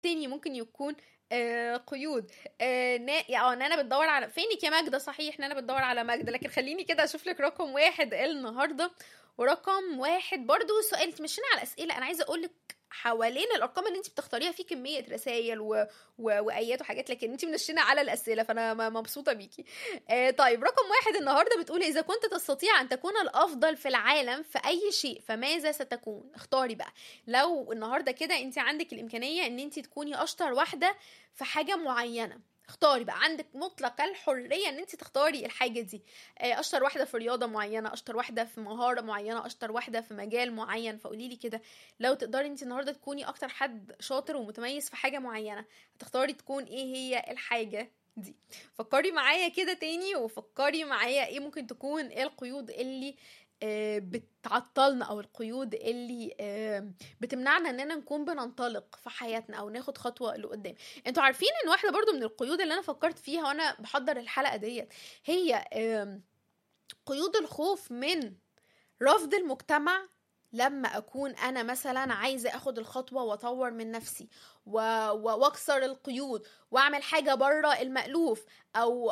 تاني ممكن يكون آه قيود آه نا... اه نانا بتدور على فينك يا ماجدة صحيح نانا بتدور على ماجدة لكن خليني كده اشوف لك رقم واحد النهارده ورقم واحد برضو سؤال انت مشينا على اسئله انا عايزه اقول لك حوالين الارقام اللي انت بتختاريها في كميه رسائل و... و... وايات وحاجات لكن انت منشنه على الاسئله فانا م- مبسوطه بيكي آه طيب رقم واحد النهارده بتقول اذا كنت تستطيع ان تكون الافضل في العالم في اي شيء فماذا ستكون اختاري بقى لو النهارده كده انت عندك الامكانيه ان انت تكوني اشطر واحده في حاجه معينه اختاري بقى عندك مطلق الحريه ان انت تختاري الحاجه دي آه، اشطر واحده في رياضه معينه اشطر واحده في مهاره معينه اشطر واحده في مجال معين فقولي لي كده لو تقدري انت النهارده تكوني اكتر حد شاطر ومتميز في حاجه معينه هتختاري تكون ايه هي الحاجه دي فكري معايا كده تاني وفكري معايا ايه ممكن تكون القيود اللي آه، بتعطلنا او القيود اللي آه، بتمنعنا اننا نكون بننطلق في حياتنا او ناخد خطوه لقدام انتوا عارفين ان واحده برضو من القيود اللي انا فكرت فيها وانا بحضر الحلقه ديت هي آم، قيود الخوف من رفض المجتمع لما اكون انا مثلا عايزه اخد الخطوه واطور من نفسي و... و... واكسر القيود واعمل حاجه بره المالوف او